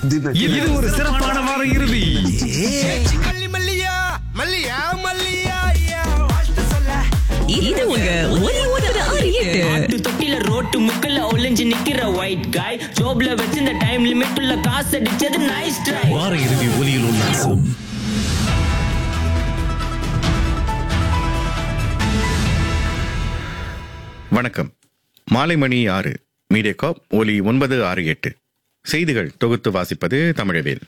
இது ஒரு சிறப்பான வார இறுதி மல்லி மல்லியா மல்லியா மல்லியா ஐயா, வாழ்த்து சொல்ல இது உங்க ஒலி ஒன்பது ஆறு எட்டு ஆட்டு தொட்டில ரோட்டு முக்கல்ல ஒளிஞ்சு நிக்கிற ஒயிட் காய் ஜோப்ல வச்சிருந்த டைம் லிமிட் உள்ள காசு அடிச்சது நைஸ் ட்ரை வார இறுதி ஒலியில் உல்லாசம் வணக்கம் மாலை மணி ஆறு மீடியாகாப் ஒலி ஒன்பது ஆறு எட்டு செய்திகள் தொகுத்து வாசிப்பது தமிழவேல்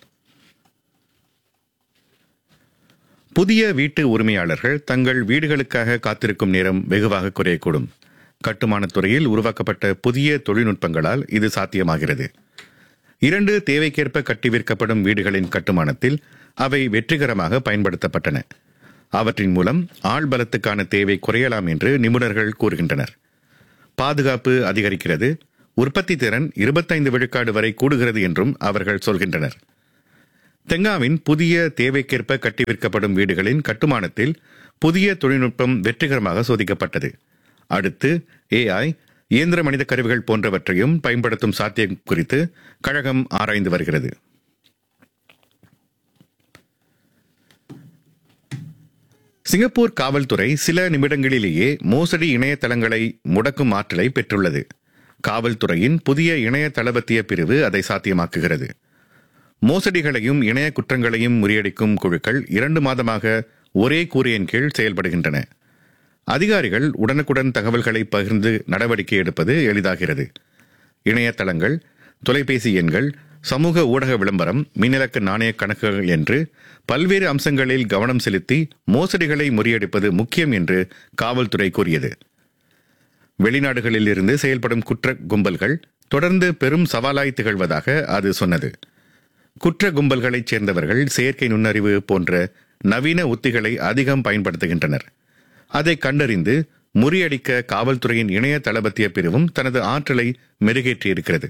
புதிய வீட்டு உரிமையாளர்கள் தங்கள் வீடுகளுக்காக காத்திருக்கும் நேரம் வெகுவாக குறையக்கூடும் கட்டுமானத் துறையில் உருவாக்கப்பட்ட புதிய தொழில்நுட்பங்களால் இது சாத்தியமாகிறது இரண்டு தேவைக்கேற்ப கட்டி விற்கப்படும் வீடுகளின் கட்டுமானத்தில் அவை வெற்றிகரமாக பயன்படுத்தப்பட்டன அவற்றின் மூலம் ஆள் பலத்துக்கான தேவை குறையலாம் என்று நிபுணர்கள் கூறுகின்றனர் பாதுகாப்பு அதிகரிக்கிறது உற்பத்தி திறன் இருபத்தைந்து விழுக்காடு வரை கூடுகிறது என்றும் அவர்கள் சொல்கின்றனர் தெங்காவின் புதிய தேவைக்கேற்ப கட்டி விற்கப்படும் வீடுகளின் கட்டுமானத்தில் புதிய தொழில்நுட்பம் வெற்றிகரமாக சோதிக்கப்பட்டது அடுத்து ஏஐ இயந்திர மனித கருவிகள் போன்றவற்றையும் பயன்படுத்தும் சாத்தியம் குறித்து கழகம் ஆராய்ந்து வருகிறது சிங்கப்பூர் காவல்துறை சில நிமிடங்களிலேயே மோசடி இணையதளங்களை முடக்கும் ஆற்றலை பெற்றுள்ளது காவல்துறையின் புதிய இணைய தளபத்திய பிரிவு அதை சாத்தியமாக்குகிறது மோசடிகளையும் இணைய குற்றங்களையும் முறியடிக்கும் குழுக்கள் இரண்டு மாதமாக ஒரே கூரையின் கீழ் செயல்படுகின்றன அதிகாரிகள் உடனுக்குடன் தகவல்களை பகிர்ந்து நடவடிக்கை எடுப்பது எளிதாகிறது இணையதளங்கள் தொலைபேசி எண்கள் சமூக ஊடக விளம்பரம் மின்னிலக்க நாணய கணக்குகள் என்று பல்வேறு அம்சங்களில் கவனம் செலுத்தி மோசடிகளை முறியடிப்பது முக்கியம் என்று காவல்துறை கூறியது வெளிநாடுகளில் இருந்து செயல்படும் குற்ற கும்பல்கள் தொடர்ந்து பெரும் சவாலாய் திகழ்வதாக அது சொன்னது குற்ற கும்பல்களைச் சேர்ந்தவர்கள் செயற்கை நுண்ணறிவு போன்ற நவீன உத்திகளை அதிகம் பயன்படுத்துகின்றனர் அதை கண்டறிந்து முறியடிக்க காவல்துறையின் இணைய தளபத்திய பிரிவும் தனது ஆற்றலை மெருகேற்றியிருக்கிறது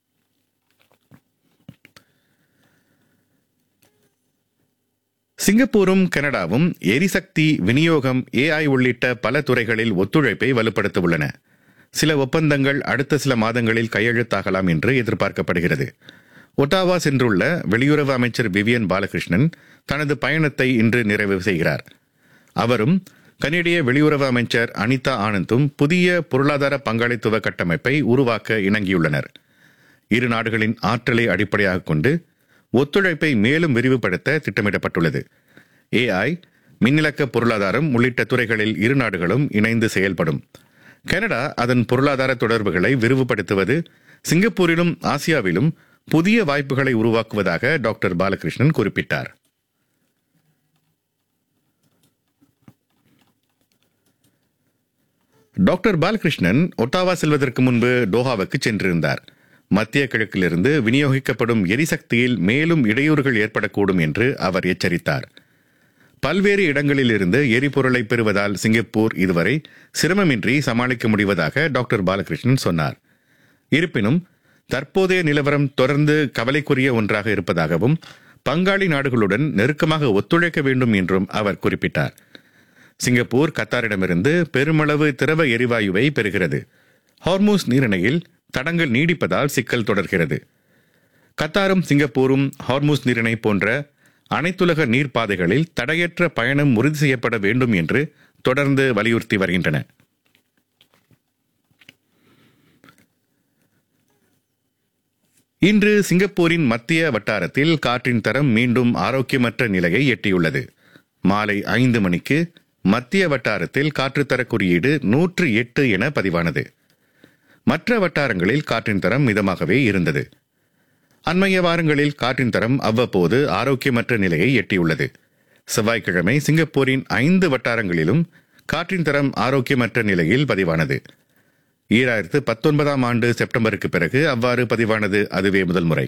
சிங்கப்பூரும் கனடாவும் எரிசக்தி விநியோகம் ஏஐ உள்ளிட்ட பல துறைகளில் ஒத்துழைப்பை வலுப்படுத்த உள்ளன சில ஒப்பந்தங்கள் அடுத்த சில மாதங்களில் கையெழுத்தாகலாம் என்று எதிர்பார்க்கப்படுகிறது ஒட்டாவா சென்றுள்ள வெளியுறவு அமைச்சர் விவியன் பாலகிருஷ்ணன் தனது பயணத்தை இன்று நிறைவு செய்கிறார் அவரும் கனேடிய வெளியுறவு அமைச்சர் அனிதா ஆனந்தும் புதிய பொருளாதார பங்காளித்துவ கட்டமைப்பை உருவாக்க இணங்கியுள்ளனர் இரு நாடுகளின் ஆற்றலை அடிப்படையாக கொண்டு ஒத்துழைப்பை மேலும் விரிவுபடுத்த திட்டமிடப்பட்டுள்ளது ஏஐ மின்னிலக்க பொருளாதாரம் உள்ளிட்ட துறைகளில் இரு நாடுகளும் இணைந்து செயல்படும் கனடா அதன் பொருளாதார தொடர்புகளை விரிவுபடுத்துவது சிங்கப்பூரிலும் ஆசியாவிலும் புதிய வாய்ப்புகளை உருவாக்குவதாக டாக்டர் பாலகிருஷ்ணன் குறிப்பிட்டார் டாக்டர் பாலகிருஷ்ணன் ஒட்டாவா செல்வதற்கு முன்பு டோஹாவுக்கு சென்றிருந்தார் மத்திய கிழக்கிலிருந்து விநியோகிக்கப்படும் எரிசக்தியில் மேலும் இடையூறுகள் ஏற்படக்கூடும் என்று அவர் எச்சரித்தார் பல்வேறு இடங்களிலிருந்து எரிபொருளை பெறுவதால் சிங்கப்பூர் இதுவரை சிரமமின்றி சமாளிக்க முடிவதாக டாக்டர் பாலகிருஷ்ணன் சொன்னார் இருப்பினும் தற்போதைய நிலவரம் தொடர்ந்து கவலைக்குரிய ஒன்றாக இருப்பதாகவும் பங்காளி நாடுகளுடன் நெருக்கமாக ஒத்துழைக்க வேண்டும் என்றும் அவர் குறிப்பிட்டார் சிங்கப்பூர் கத்தாரிடமிருந்து பெருமளவு திரவ எரிவாயுவை பெறுகிறது ஹார்மூஸ் நீரிணையில் தடங்கள் நீடிப்பதால் சிக்கல் தொடர்கிறது கத்தாரும் சிங்கப்பூரும் ஹார்மூஸ் நீரிணை போன்ற அனைத்துலக நீர்ப்பாதைகளில் தடையற்ற பயணம் உறுதி செய்யப்பட வேண்டும் என்று தொடர்ந்து வலியுறுத்தி வருகின்றன இன்று சிங்கப்பூரின் மத்திய வட்டாரத்தில் காற்றின் தரம் மீண்டும் ஆரோக்கியமற்ற நிலையை எட்டியுள்ளது மாலை ஐந்து மணிக்கு மத்திய வட்டாரத்தில் காற்றுத்தர குறியீடு நூற்று எட்டு என பதிவானது மற்ற வட்டாரங்களில் காற்றின் தரம் மிதமாகவே இருந்தது அண்மைய வாரங்களில் காற்றின் தரம் அவ்வப்போது ஆரோக்கியமற்ற நிலையை எட்டியுள்ளது செவ்வாய்க்கிழமை சிங்கப்பூரின் ஐந்து வட்டாரங்களிலும் காற்றின் தரம் ஆரோக்கியமற்ற நிலையில் பதிவானது ஈராயிரத்து பத்தொன்பதாம் ஆண்டு செப்டம்பருக்கு பிறகு அவ்வாறு பதிவானது அதுவே முதல் முறை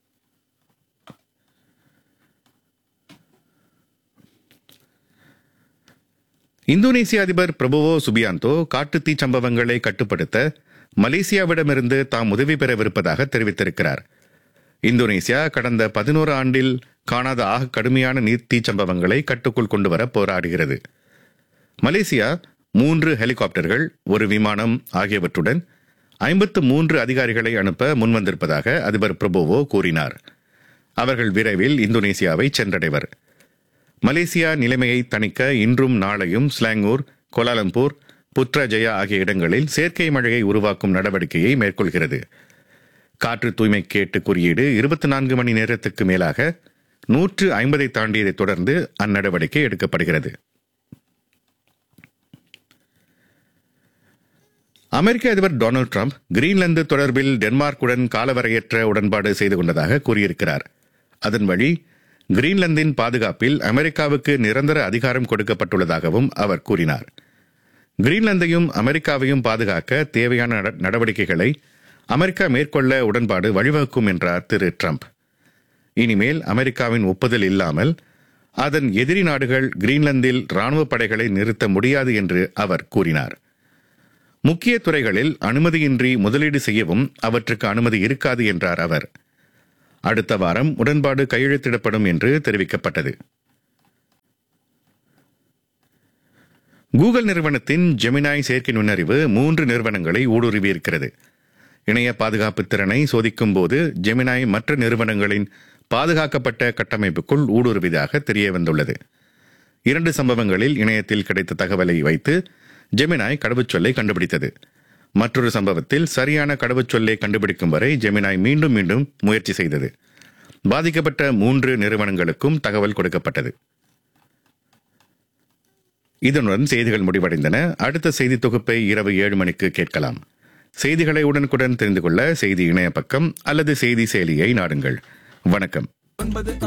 இந்தோனேசிய அதிபர் பிரபுவோ சுபியாந்தோ காட்டுத்தீ சம்பவங்களை கட்டுப்படுத்த மலேசியாவிடமிருந்து தாம் உதவி பெறவிருப்பதாக தெரிவித்திருக்கிறார் இந்தோனேசியா கடந்த பதினோரு ஆண்டில் காணாத ஆக கடுமையான நீர்த்தீ சம்பவங்களை கட்டுக்குள் கொண்டு வர போராடுகிறது மலேசியா மூன்று ஹெலிகாப்டர்கள் ஒரு விமானம் ஆகியவற்றுடன் ஐம்பத்து மூன்று அதிகாரிகளை அனுப்ப முன்வந்திருப்பதாக அதிபர் பிரபோவோ கூறினார் அவர்கள் விரைவில் இந்தோனேசியாவை சென்றடைவர் மலேசியா நிலைமையை தணிக்க இன்றும் நாளையும் ஸ்லாங்கூர் கோலாலம்பூர் புத்ராஜயா ஆகிய இடங்களில் செயற்கை மழையை உருவாக்கும் நடவடிக்கையை மேற்கொள்கிறது காற்று தூய்மை கேட்டு குறியீடு இருபத்தி நான்கு மணி நேரத்துக்கு மேலாக நூற்று ஐம்பதை தாண்டியதைத் தொடர்ந்து அந்நடவடிக்கை எடுக்கப்படுகிறது அமெரிக்க அதிபர் டொனால்டு ட்ரம்ப் கிரீன்லாந்து தொடர்பில் டென்மார்க்குடன் காலவரையற்ற உடன்பாடு செய்து கொண்டதாக கூறியிருக்கிறார் அதன் வழி கிரீன்லாந்தின் பாதுகாப்பில் அமெரிக்காவுக்கு நிரந்தர அதிகாரம் கொடுக்கப்பட்டுள்ளதாகவும் அவர் கூறினார் கிரீன்லாந்தையும் அமெரிக்காவையும் பாதுகாக்க தேவையான நட- நடவடிக்கைகளை அமெரிக்கா மேற்கொள்ள உடன்பாடு வழிவகுக்கும் என்றார் திரு ட்ரம்ப் இனிமேல் அமெரிக்காவின் ஒப்புதல் இல்லாமல் அதன் எதிரி நாடுகள் கிரீன்லாந்தில் ராணுவ படைகளை நிறுத்த முடியாது என்று அவர் கூறினார் முக்கிய துறைகளில் அனுமதியின்றி முதலீடு செய்யவும் அவற்றுக்கு அனுமதி இருக்காது என்றார் அவர் அடுத்த வாரம் உடன்பாடு கையெழுத்திடப்படும் என்று தெரிவிக்கப்பட்டது கூகுள் நிறுவனத்தின் ஜெமினாய் செயற்கை நுண்ணறிவு மூன்று நிறுவனங்களை ஊடுருவியிருக்கிறது இணைய பாதுகாப்பு திறனை சோதிக்கும் போது ஜெமினாய் மற்ற நிறுவனங்களின் பாதுகாக்கப்பட்ட கட்டமைப்புக்குள் ஊடுருவியதாக தெரிய வந்துள்ளது இரண்டு சம்பவங்களில் இணையத்தில் கிடைத்த தகவலை வைத்து ஜெமினாய் கடவுச்சொல்லை கண்டுபிடித்தது மற்றொரு சம்பவத்தில் சரியான கடவுச்சொல்லை கண்டுபிடிக்கும் வரை ஜெமினாய் மீண்டும் மீண்டும் முயற்சி செய்தது பாதிக்கப்பட்ட மூன்று நிறுவனங்களுக்கும் தகவல் கொடுக்கப்பட்டது இதனுடன் செய்திகள் முடிவடைந்தன அடுத்த செய்தி தொகுப்பை இரவு ஏழு மணிக்கு கேட்கலாம் செய்திகளை உடனுக்குடன் தெரிந்து கொள்ள செய்தி இணைய பக்கம் அல்லது செய்தி செயலியை நாடுங்கள் வணக்கம் ஒன்பது